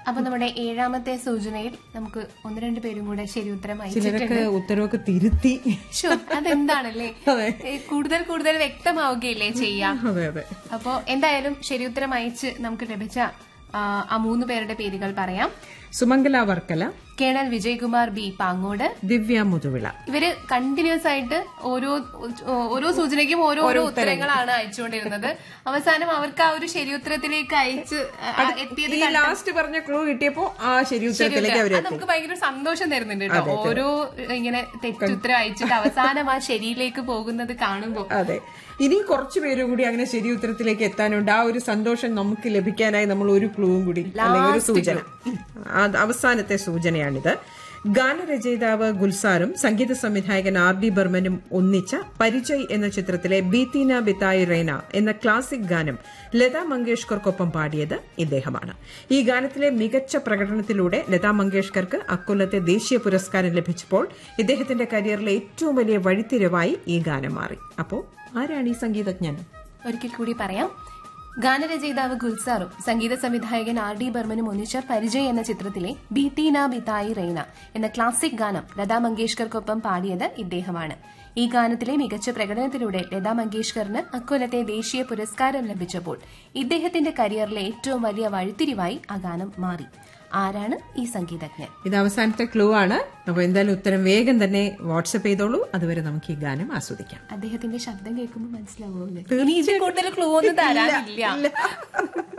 അപ്പൊ നമ്മുടെ ഏഴാമത്തെ സൂചനയിൽ നമുക്ക് ഒന്ന് രണ്ട് പേരും കൂടെ ശരി ഉത്തരം അയച്ചിട്ടുണ്ട് ചിലരൊക്കെ ഉത്തരവൊക്കെ തിരുത്തി ശോ, അതെന്താണല്ലേ അതെ. ഏ, കൂടുതൽ കൂടുതൽ വ്യക്തമാവുകയില്ലേ ചെയ്യാം അതെ അതെ അപ്പോ എന്തായാലും ശരി ഉത്തരം അയച്ച് നമുക്ക് ലഭിച്ച ആ, ആ മൂന്ന് പേരുടെ പേരുകൾ പറയാം സുമംഗല വർക്കല കേണൽ വിജയകുമാർ ബി പാങ്ങോട് ദിവ്യ മുതുവിള ഇവര് കണ്ടിന്യൂസ് ആയിട്ട് ഓരോ ഓരോ സൂചനയ്ക്കും ഓരോ ഓരോ ഉത്തരങ്ങളാണ് അയച്ചുകൊണ്ടിരുന്നത് അവസാനം അവർക്ക് ആ ഒരു ശരി ഉത്തരത്തിലേക്ക് അയച്ച് ആ, എത്തിയത് ഈ ലാസ്റ്റ് പറഞ്ഞ ക്ലൂ കിട്ടിയപ്പോ ആ ശരി ഉത്തരത്തിലേക്ക് അത് അവരെത്തി നമുക്ക് ഭയങ്കര സന്തോഷം തരുന്നുണ്ട് കേട്ടോ ഓരോ ഇങ്ങനെ തെറ്റുത്തരം അയച്ചിട്ട് അവസാനം ആ ശരിയിലേക്ക് പോകുന്നത് കാണുമ്പോ അതെ ഇനി കുറച്ചു പേര് കൂടി അങ്ങനെ ശരി ഉത്തരത്തിലേക്ക് എത്താനുണ്ട് ആ ഒരു സന്തോഷം നമുക്ക് ലഭിക്കാനായി നമ്മൾ ഒരു ക്ലൂവും കൂടി അല്ലെങ്കിൽ ഒരു സൂചന ആ, അവസാനത്തെ സൂചനയാണിത് ഗാനരചയിതാവ് ഗുൽസാറും സംഗീത സംവിധായകൻ ആർ ഡി ബർമനും ഒന്നിച്ച പരിചയ് എന്ന ചിത്രത്തിലെ ബീത്തീന ബിതായി റേന എന്ന ക്ലാസിക് ഗാനം ലതാ മങ്കേഷ്കർക്കൊപ്പം പാടിയത് ഇദ്ദേഹമാണ് ഈ ഗാനത്തിലെ മികച്ച പ്രകടനത്തിലൂടെ ലതാ മങ്കേഷ്കർക്ക് അക്കൊല്ലത്തെ ദേശീയ പുരസ്കാരം ലഭിച്ചപ്പോൾ ഇദ്ദേഹത്തിന്റെ കരിയറിലെ ഏറ്റവും വലിയ വഴിത്തിരിവായി ഈ ഗാനം മാറി അപ്പോ ആരാണ് ഈ സംഗീതജ്ഞൻ ഒരിക്കൽ കൂടി പറയാം ഗാനരചയിതാവ് ഗുൽസാറും സംഗീത സംവിധായകൻ ആർ ഡി ബർമനും ഒന്നിച്ച പരിചയ് എന്ന ചിത്രത്തിലെ ബീത്തീന ബിതായി റെയ്ന എന്ന ക്ലാസിക് ഗാനം ലതാ മങ്കേഷ്കർക്കൊപ്പം പാടിയത് ഇദ്ദേഹമാണ് ഈ ഗാനത്തിലെ മികച്ച പ്രകടനത്തിലൂടെ ലതാ മങ്കേഷ്കറിന് അക്കൊല്ലത്തെ ദേശീയ പുരസ്കാരം ലഭിച്ചപ്പോൾ ഇദ്ദേഹത്തിന്റെ കരിയറിലെ ഏറ്റവും വലിയ വഴിത്തിരിവായി ആ ഗാനം മാറി ആരാണ് ഈ സംഗീതജ്ഞൻ ഇത് അവസാനത്തെ ക്ലൂ ആണ് അപ്പൊ എന്തായാലും ഉത്തരം വേഗം തന്നെ വാട്സപ്പ് ചെയ്തോളൂ അതുവരെ നമുക്ക് ഈ ഗാനം ആസ്വദിക്കാം അദ്ദേഹത്തിന്റെ ശബ്ദം കേൾക്കുമ്പോൾ മനസ്സിലാവുമല്ലോ ഇനി ഇതിൽ കൂടുതൽ ക്ലൂ ഒന്നും തരാനില്ല